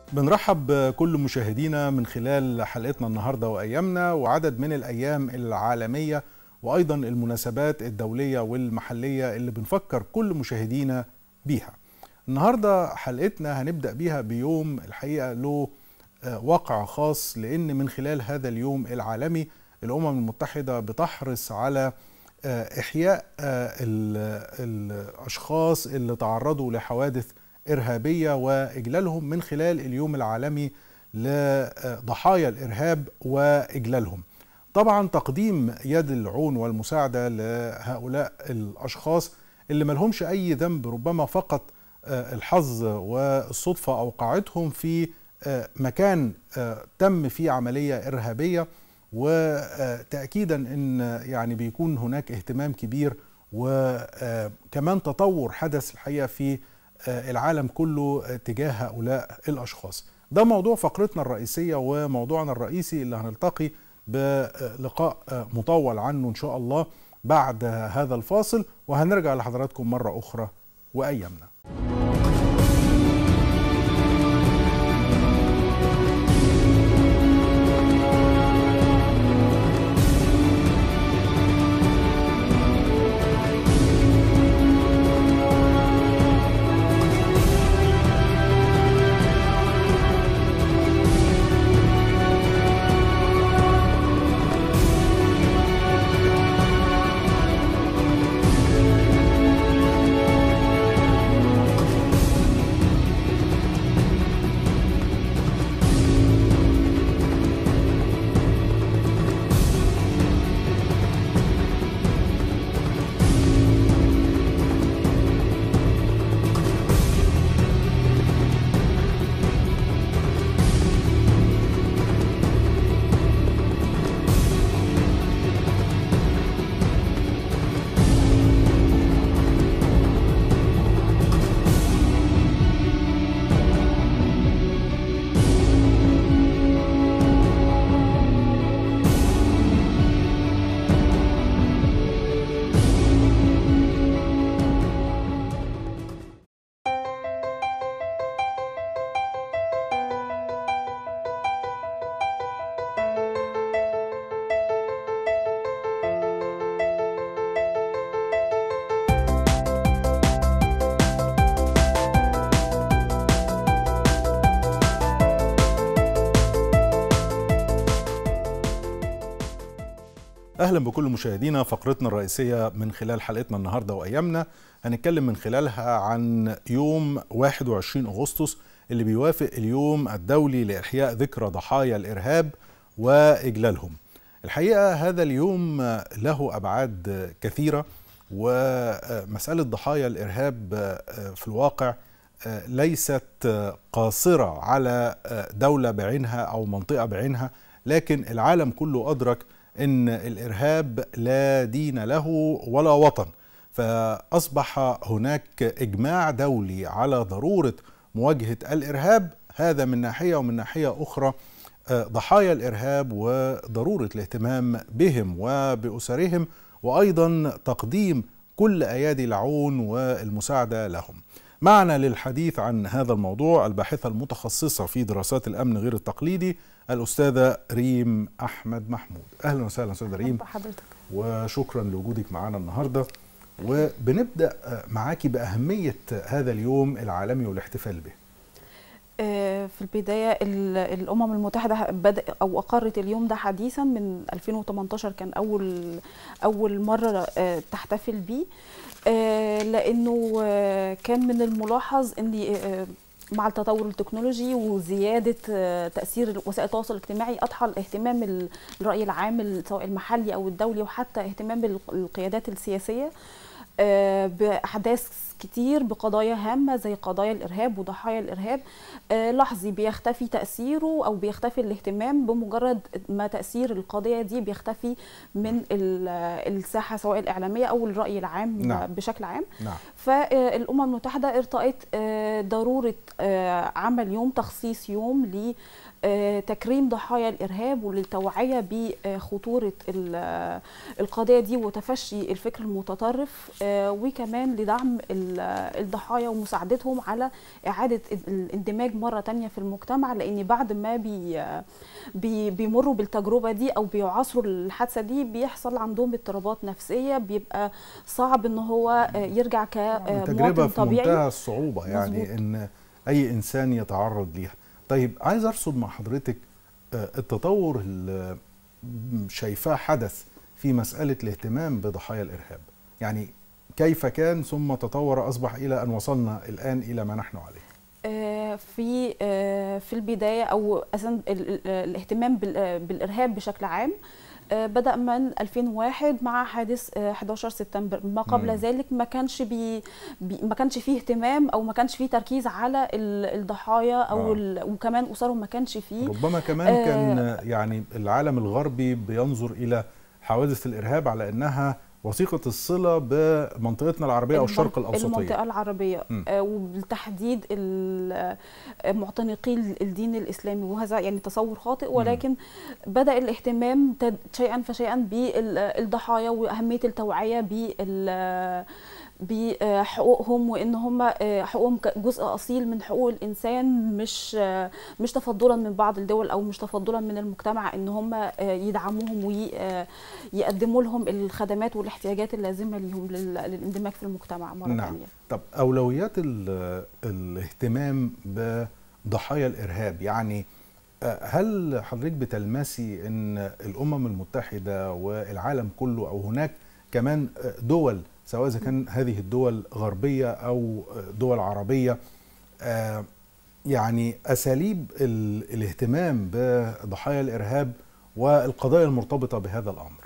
بنرحب بكل مشاهدينا من خلال حلقتنا النهارده وايامنا وعدد من الايام العالميه وايضا المناسبات الدوليه والمحليه اللي بنفكر كل مشاهدينا بيها. النهارده حلقتنا هنبدا بيها بيوم الحقيقه له واقع خاص لان من خلال هذا اليوم العالمي الامم المتحده بتحرص على احياء الاشخاص اللي تعرضوا لحوادث ارهابيه واجلالهم من خلال اليوم العالمي لضحايا الارهاب واجلالهم. طبعا تقديم يد العون والمساعده لهؤلاء الاشخاص اللي ملهمش اي ذنب ربما فقط الحظ والصدفه اوقعتهم في مكان تم فيه عمليه ارهابيه وتاكيدا ان يعني بيكون هناك اهتمام كبير وكمان تطور حدث الحقيقه في العالم كله تجاه هؤلاء الاشخاص. ده موضوع فقرتنا الرئيسيه وموضوعنا الرئيسي اللي هنلتقي بلقاء مطول عنه ان شاء الله بعد هذا الفاصل وهنرجع لحضراتكم مره اخرى وايامنا. اهلا بكل مشاهدينا فقرتنا الرئيسيه من خلال حلقتنا النهارده وايامنا هنتكلم من خلالها عن يوم 21 اغسطس اللي بيوافق اليوم الدولي لاحياء ذكرى ضحايا الارهاب واجلالهم. الحقيقه هذا اليوم له ابعاد كثيره ومساله ضحايا الارهاب في الواقع ليست قاصره على دوله بعينها او منطقه بعينها لكن العالم كله ادرك ان الارهاب لا دين له ولا وطن فاصبح هناك اجماع دولي على ضروره مواجهه الارهاب هذا من ناحيه ومن ناحيه اخرى ضحايا الارهاب وضروره الاهتمام بهم وباسرهم وايضا تقديم كل ايادي العون والمساعده لهم. معنا للحديث عن هذا الموضوع الباحثه المتخصصه في دراسات الامن غير التقليدي الاستاذه ريم احمد محمود اهلا وسهلا استاذه ريم حضرتك وشكرا لوجودك معنا النهارده وبنبدا معاكي باهميه هذا اليوم العالمي والاحتفال به في البداية الأمم المتحدة بدأ أو أقرت اليوم ده حديثا من 2018 كان أول أول مرة تحتفل بيه لأنه كان من الملاحظ أن مع التطور التكنولوجي وزيادة تأثير وسائل التواصل الاجتماعي أضحى الاهتمام الرأي العام سواء المحلي أو الدولي وحتى اهتمام القيادات السياسية بأحداث كتير بقضايا هامة زي قضايا الإرهاب وضحايا الإرهاب لحظي بيختفي تأثيره أو بيختفي الاهتمام بمجرد ما تأثير القضية دي بيختفي من الساحة سواء الإعلامية أو الرأي العام نعم. بشكل عام نعم. فالأمم المتحدة ارتأت ضرورة عمل يوم تخصيص يوم ل تكريم ضحايا الارهاب وللتوعيه بخطوره القضيه دي وتفشي الفكر المتطرف وكمان لدعم ال- الضحايا ومساعدتهم على اعاده الاندماج مره تانية في المجتمع لان بعد ما بي بي بيمروا بالتجربه دي او بيعاصروا الحادثه دي بيحصل عندهم اضطرابات نفسيه بيبقى صعب ان هو آه، يرجع تجربه كمواطن في طبيعي منتهى الصعوبه يعني مظبوط. ان اي انسان يتعرض ليها طيب عايز ارصد مع حضرتك آه، التطور اللي شايفاه حدث في مساله الاهتمام بضحايا الارهاب يعني كيف كان ثم تطور اصبح الى ان وصلنا الان الى ما نحن عليه آه، في آه، في البدايه او اساسا ال- ال- الاهتمام بال- آه، بالارهاب بشكل عام آه، بدا من 2001 مع حادث آه، 11 سبتمبر ما قبل مم. ذلك ما كانش بي بي ما كانش فيه اهتمام او ما كانش فيه تركيز على ال- الضحايا او آه. ال- وكمان اسرهم ما كانش فيه ربما كمان آه، كان يعني العالم الغربي بينظر الى حوادث الارهاب على انها وثيقه الصله بمنطقتنا العربيه او المن- الشرق الاوسطيه المنطقه العربيه مم. آه، وبالتحديد ال- آه، معتنقي الدين الاسلامي وهذا يعني تصور خاطئ ولكن بدا الاهتمام تد- شيئا فشيئا بالضحايا واهميه التوعيه بال بحقوقهم وان هم آه، حقوقهم ك- جزء اصيل من حقوق الانسان مش آه، مش تفضلا من بعض الدول او مش تفضلا من المجتمع ان هم آه، يدعموهم ويقدموا لهم الخدمات والاحتياجات اللازمه ليهم لل- للاندماج في المجتمع مره نعم. ثانيه طب اولويات ال- الاهتمام بضحايا الارهاب يعني آه، هل حضرتك بتلمسي ان الامم المتحده والعالم كله او هناك كمان آه، دول سواء اذا كان هذه الدول غربيه او آه، دول عربيه آه، يعني اساليب ال- الاهتمام بضحايا الارهاب والقضايا المرتبطه بهذا الامر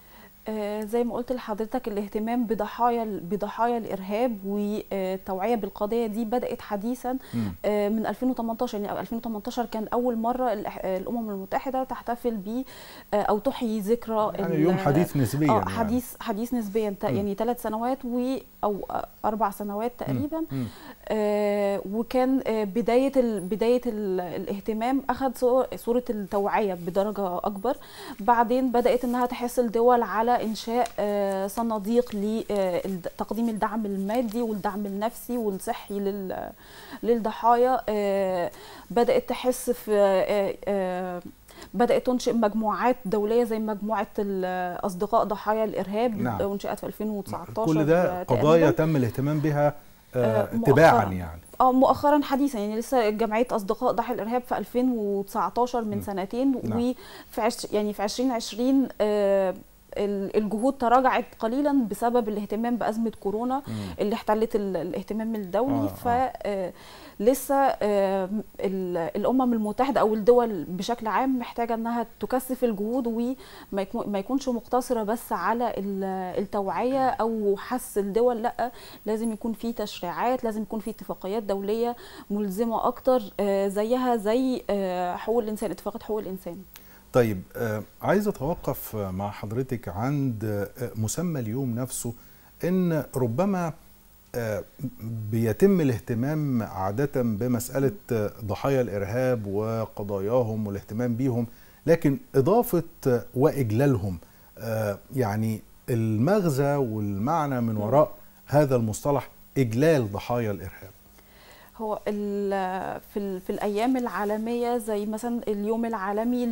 آه، زي ما قلت لحضرتك الاهتمام بضحايا بضحايا الارهاب والتوعيه بالقضيه دي بدات حديثا مم. آه، من 2018 يعني 2018 كان اول مره الإح- آه، الامم المتحده تحتفل ب آه، او تحيي ذكرى يعني ال- يوم حديث نسبيا اه يعني. حديث حديث نسبيا ت- مم. يعني ثلاث سنوات و او آه، اربع سنوات تقريبا مم. آه، وكان آه، بدايه ال بدايه ال الاهتمام اخذ صور- صوره التوعيه بدرجه اكبر بعدين بدات انها تحث الدول على انشاء آه، صناديق لتقديم الدعم المادي والدعم النفسي والصحي لل- للضحايا آه، بدات تحس في آه، آه، بدات تنشئ مجموعات دوليه زي مجموعه ال- اصدقاء ضحايا الارهاب نعم. انشئت في 2019 كل ده تقريباً. قضايا تم الاهتمام بها آه، آه، تباعا مؤخراً. يعني اه مؤخرا حديثا يعني لسه جمعيه اصدقاء ضحايا الارهاب في 2019 من م. سنتين نعم. وفي عش يعني في 2020 آه ال- الجهود تراجعت قليلا بسبب الاهتمام بازمه كورونا مم. اللي احتلت ال- الاهتمام الدولي آه، ف آه، لسه آه، ال- الامم المتحده او الدول بشكل عام محتاجه انها تكثف الجهود وما يكون- ما يكونش مقتصره بس على ال- التوعيه او حث الدول لا لازم يكون في تشريعات لازم يكون في اتفاقيات دوليه ملزمه اكتر آه، زيها زي آه، حقوق الانسان اتفاقات حقوق الانسان طيب آه، عايز اتوقف آه، مع حضرتك عند آه، مسمى اليوم نفسه ان ربما آه، بيتم الاهتمام عادة بمسألة آه، ضحايا الإرهاب وقضاياهم والاهتمام بيهم لكن إضافة آه، وإجلالهم آه، يعني المغزى والمعنى من وراء هذا المصطلح إجلال ضحايا الإرهاب هو ال- في ال- في الايام العالميه زي مثلا اليوم العالمي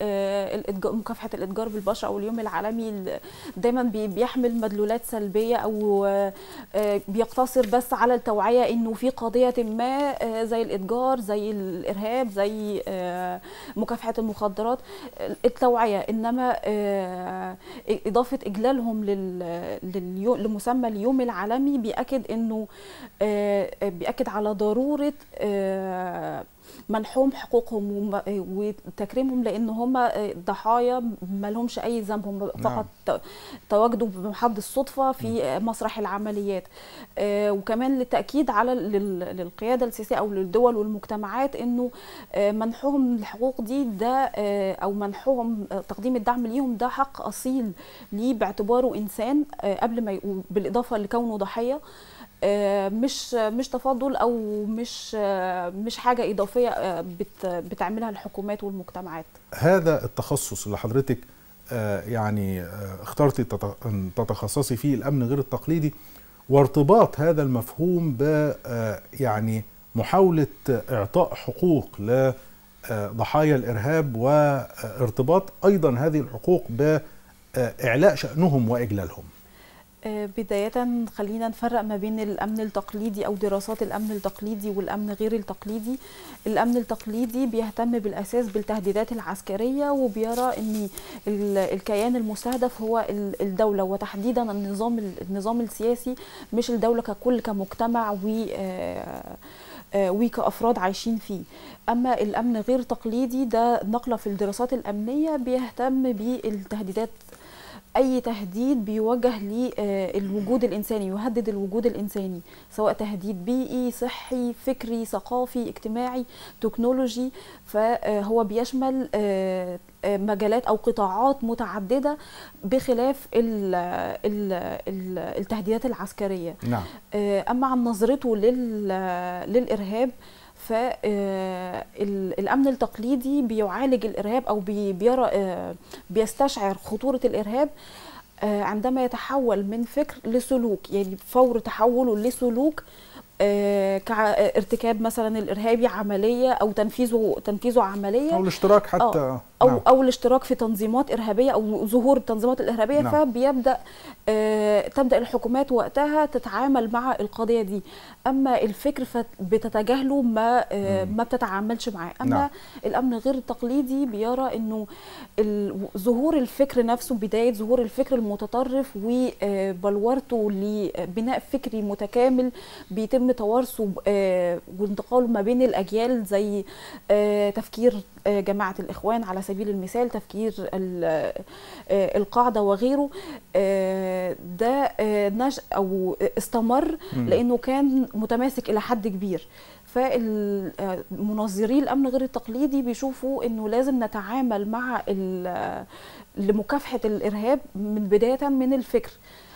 لمكافحه الاتجار بالبشر او اليوم العالمي ل- دايما بي- بيحمل مدلولات سلبيه او آه، بيقتصر بس على التوعيه انه في قضيه ما آه، زي الاتجار زي الارهاب زي آه، مكافحه المخدرات التوعيه انما آه، اضافه اجلالهم لل- لليو- لمسمى اليوم العالمي بياكد انه آه، بيأكد على ضرورة آه، منحهم حقوقهم وم- وتكريمهم لأن هم آه، ضحايا ما لهمش أي ذنب هم فقط ت- تواجدوا بمحض الصدفة في آه، مسرح العمليات آه، وكمان للتأكيد على لل- للقيادة السياسية أو للدول والمجتمعات أنه آه، منحهم الحقوق دي ده آه، أو منحهم آه، تقديم الدعم ليهم ده حق أصيل ليه باعتباره إنسان آه، قبل ما ي- بالإضافة لكونه ضحية آه، مش مش تفضل او مش آه، مش حاجه اضافيه آه، بت- بتعملها الحكومات والمجتمعات هذا التخصص اللي حضرتك آه، يعني آه، اخترتي تت- أن تتخصصي فيه الامن غير التقليدي وارتباط هذا المفهوم ب يعني محاولة إعطاء حقوق لضحايا الإرهاب وارتباط أيضا هذه الحقوق بإعلاء شأنهم وإجلالهم بداية خلينا نفرق ما بين الأمن التقليدي أو دراسات الأمن التقليدي والأمن غير التقليدي الأمن التقليدي بيهتم بالأساس بالتهديدات العسكرية وبيرى أن الكيان المستهدف هو الدولة وتحديدا النظام النظام السياسي مش الدولة ككل كمجتمع و وكأفراد عايشين فيه أما الأمن غير تقليدي ده نقلة في الدراسات الأمنية بيهتم بالتهديدات اي تهديد بيوجه للوجود الانساني يهدد الوجود الانساني سواء تهديد بيئي صحي فكري ثقافي اجتماعي تكنولوجي فهو بيشمل مجالات او قطاعات متعدده بخلاف ال ال ال التهديدات العسكريه نعم. اما عن نظرته للارهاب فالامن التقليدي بيعالج الارهاب او بيرى بيستشعر خطوره الارهاب عندما يتحول من فكر لسلوك يعني فور تحوله لسلوك كارتكاب مثلا الارهابي عمليه او تنفيذه تنفيذه عمليه او الاشتراك حتى أو, أو, نعم. او الاشتراك في تنظيمات ارهابيه او ظهور التنظيمات الارهابيه نعم. فبيبدا آه تبدا الحكومات وقتها تتعامل مع القضيه دي اما الفكر فبتتجاهله ما آه ما بتتعاملش معاه اما نعم. الامن غير التقليدي بيرى انه ظهور الفكر نفسه بدايه ظهور الفكر المتطرف وبلورته لبناء فكري متكامل بيتم توارثه وانتقاله ما بين الاجيال زي تفكير جماعه الاخوان على سبيل المثال تفكير القاعده وغيره ده نشأ او استمر لانه كان متماسك الى حد كبير فالمنظري الامن غير التقليدي بيشوفوا انه لازم نتعامل مع لمكافحه الارهاب من بدايه من الفكر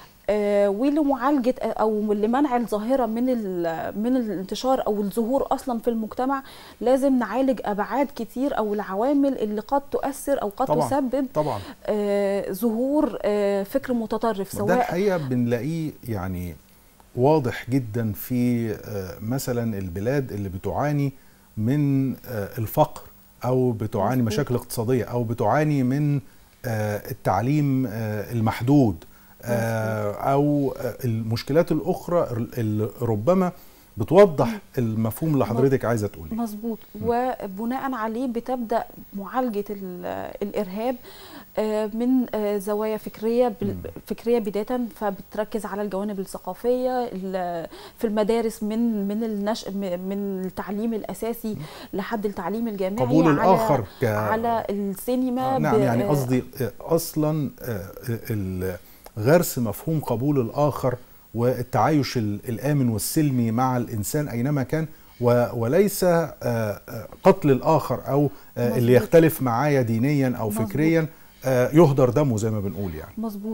ولمعالجه او لمنع الظاهره من من الانتشار او الظهور اصلا في المجتمع لازم نعالج ابعاد كتير او العوامل اللي قد تؤثر او قد طبعًا تسبب طبعا ظهور فكر متطرف سواء ده الحقيقه بنلاقيه يعني واضح جدا في مثلا البلاد اللي بتعاني من الفقر او بتعاني مشاكل اقتصاديه او بتعاني من التعليم المحدود او المشكلات الاخرى اللي ربما بتوضح المفهوم اللي حضرتك عايزه تقوليه مظبوط وبناء عليه بتبدا معالجه الارهاب من زوايا فكريه فكريه بدايه فبتركز على الجوانب الثقافيه في المدارس من من النشء من التعليم الاساسي لحد التعليم الجامعي قبول على الاخر ك... على السينما نعم يعني قصدي اصلا غرس مفهوم قبول الاخر والتعايش الامن والسلمي مع الانسان اينما كان وليس قتل الاخر او اللي يختلف معايا دينيا او مزبوط. فكريا يهدر دمه زي ما بنقول يعني مظبوط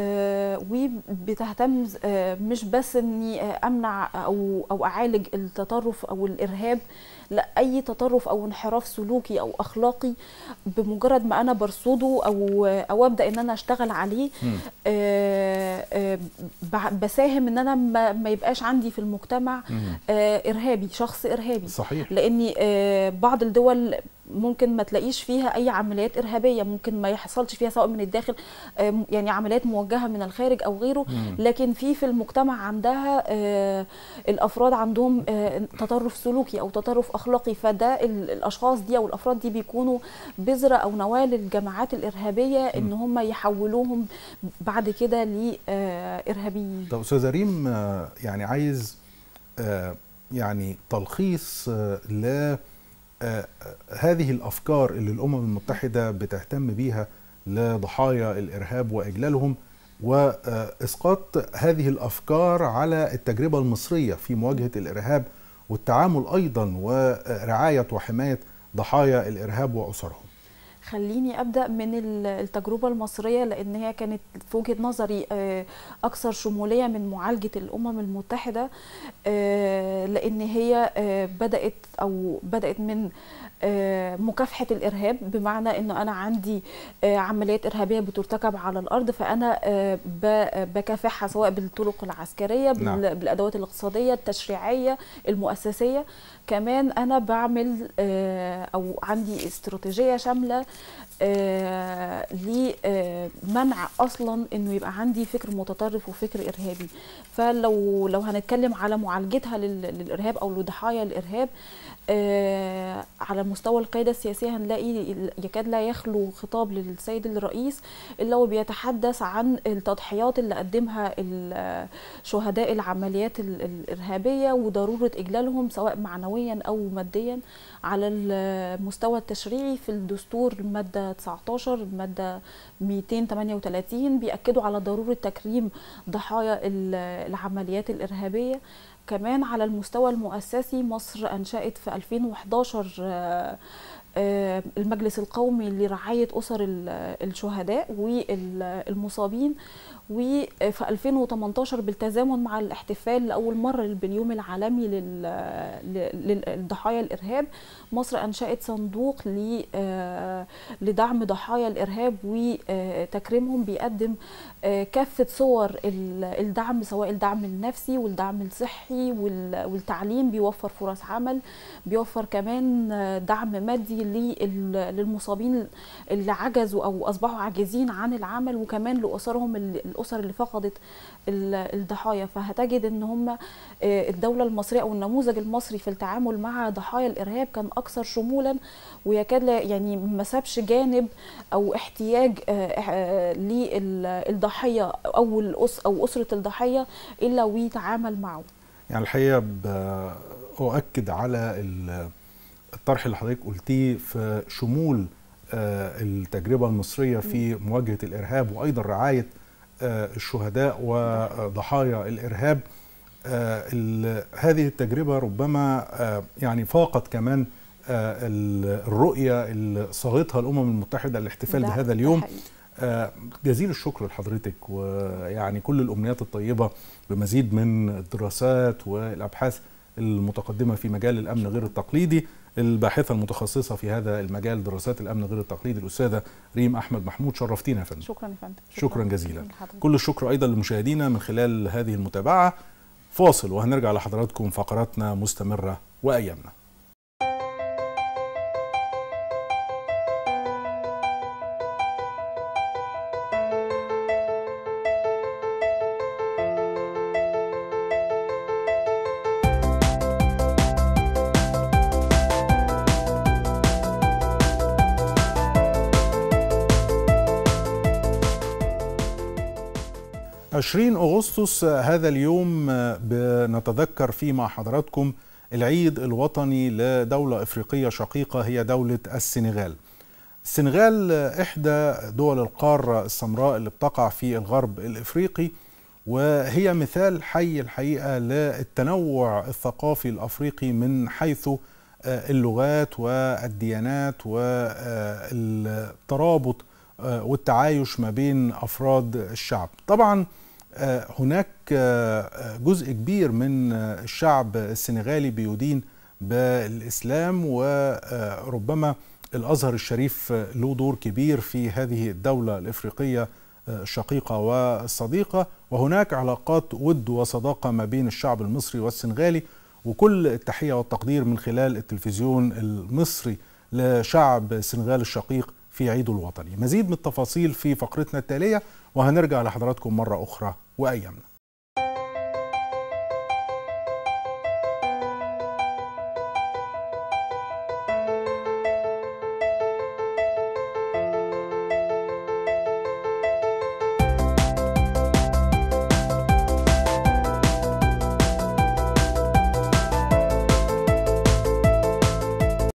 وبتهتم مش بس اني امنع او او اعالج التطرف او الارهاب لا اي تطرف او انحراف سلوكي او اخلاقي بمجرد ما انا برصده او او ابدا ان انا اشتغل عليه آآ آآ بساهم ان انا ما يبقاش عندي في المجتمع ارهابي شخص ارهابي صحيح لاني بعض الدول ممكن ما تلاقيش فيها اي عمليات ارهابيه ممكن ما يحصلش فيها سواء من الداخل يعني عمليات موجهه من الخارج او غيره لكن في في المجتمع عندها الافراد عندهم تطرف سلوكي او تطرف اخلاقي فده الاشخاص دي او الافراد دي بيكونوا بذره او نواه للجماعات الارهابيه ان هم يحولوهم بعد كده لارهابيين طب استاذ ريم يعني عايز يعني تلخيص ل هذه الافكار اللي الامم المتحده بتهتم بيها لضحايا الارهاب واجلالهم واسقاط هذه الافكار على التجربه المصريه في مواجهه الارهاب والتعامل ايضا ورعايه وحمايه ضحايا الارهاب واسرهم. خليني ابدا من التجربه المصريه لان هي كانت في وجهه نظري اكثر شموليه من معالجه الامم المتحده لان هي بدات او بدات من مكافحه الارهاب بمعنى انه انا عندي عمليات ارهابيه بترتكب على الارض فانا بكافحها سواء بالطرق العسكريه نعم. بالادوات الاقتصاديه التشريعيه المؤسسيه كمان انا بعمل او عندي استراتيجيه شامله لمنع اصلا انه يبقى عندي فكر متطرف وفكر ارهابي فلو لو هنتكلم على معالجتها للارهاب او لضحايا الارهاب آه على مستوى القيادة السياسية هنلاقي يكاد لا يخلو خطاب للسيد الرئيس إلا وبيتحدث عن التضحيات اللي قدمها شهداء العمليات الإرهابية وضرورة إجلالهم سواء معنويا أو ماديا على المستوى التشريعي في الدستور المادة 19 المادة 238 بيأكدوا على ضرورة تكريم ضحايا العمليات الإرهابية كمان على المستوى المؤسسي مصر أنشأت في 2011 المجلس القومي لرعاية أسر الشهداء والمصابين وفي 2018 بالتزامن مع الاحتفال لأول مرة باليوم العالمي للضحايا الإرهاب مصر أنشأت صندوق لدعم ضحايا الإرهاب وتكريمهم بيقدم كافة صور الدعم سواء الدعم النفسي والدعم الصحي والتعليم بيوفر فرص عمل بيوفر كمان دعم مادي للمصابين اللي عجزوا أو أصبحوا عاجزين عن العمل وكمان لأسرهم الاسر اللي فقدت الضحايا فهتجد ان هم الدوله المصريه او النموذج المصري في التعامل مع ضحايا الارهاب كان اكثر شمولا ويكاد يعني ما سابش جانب او احتياج للضحيه او الأس او اسره الضحيه الا ويتعامل معه يعني الحقيقه اؤكد على الطرح اللي حضرتك قلتيه في شمول التجربه المصريه في مواجهه الارهاب وايضا رعايه الشهداء وضحايا الارهاب هذه التجربه ربما يعني فاقت كمان الرؤيه اللي صاغتها الامم المتحده الاحتفال بهذا اليوم جزيل الشكر لحضرتك ويعني كل الامنيات الطيبه بمزيد من الدراسات والابحاث المتقدمه في مجال الامن غير التقليدي الباحثه المتخصصه في هذا المجال دراسات الامن غير التقليدي الاستاذه ريم احمد محمود شرفتينا يا فندم شكرا يا فندم شكرا, شكرا جزيلا كل الشكر ايضا لمشاهدينا من خلال هذه المتابعه فاصل وهنرجع لحضراتكم فقراتنا مستمره وايامنا عشرين أغسطس هذا اليوم بنتذكر فيه مع حضراتكم العيد الوطني لدولة إفريقية شقيقة هي دولة السنغال السنغال إحدى دول القارة السمراء اللي بتقع في الغرب الإفريقي وهي مثال حي الحقيقة للتنوع الثقافي الأفريقي من حيث اللغات والديانات والترابط والتعايش ما بين افراد الشعب طبعا هناك جزء كبير من الشعب السنغالي بيدين بالاسلام وربما الازهر الشريف له دور كبير في هذه الدوله الافريقيه الشقيقه والصديقه وهناك علاقات ود وصداقه ما بين الشعب المصري والسنغالي وكل التحيه والتقدير من خلال التلفزيون المصري لشعب السنغال الشقيق في عيده الوطني مزيد من التفاصيل في فقرتنا التالية وهنرجع لحضراتكم مرة أخرى وأيامنا